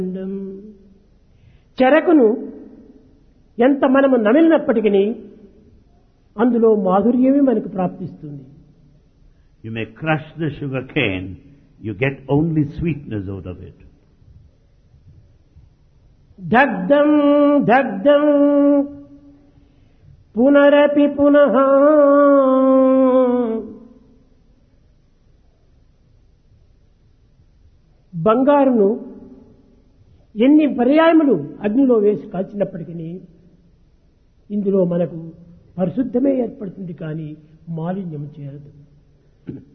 చెరకును ఎంత మనము నమిలినప్పటికీ అందులో మాధుర్యమే మనకు ప్రాప్తిస్తుంది You may crush the sugar cane, you get only sweetness out of it. దగ్ధం దగ్ధం పునరపి పునః బంగారును ఎన్ని పర్యాయములు అగ్నిలో వేసి కాల్చినప్పటికీ ఇందులో మనకు పరిశుద్ధమే ఏర్పడుతుంది కానీ మాలిన్యం చేరదు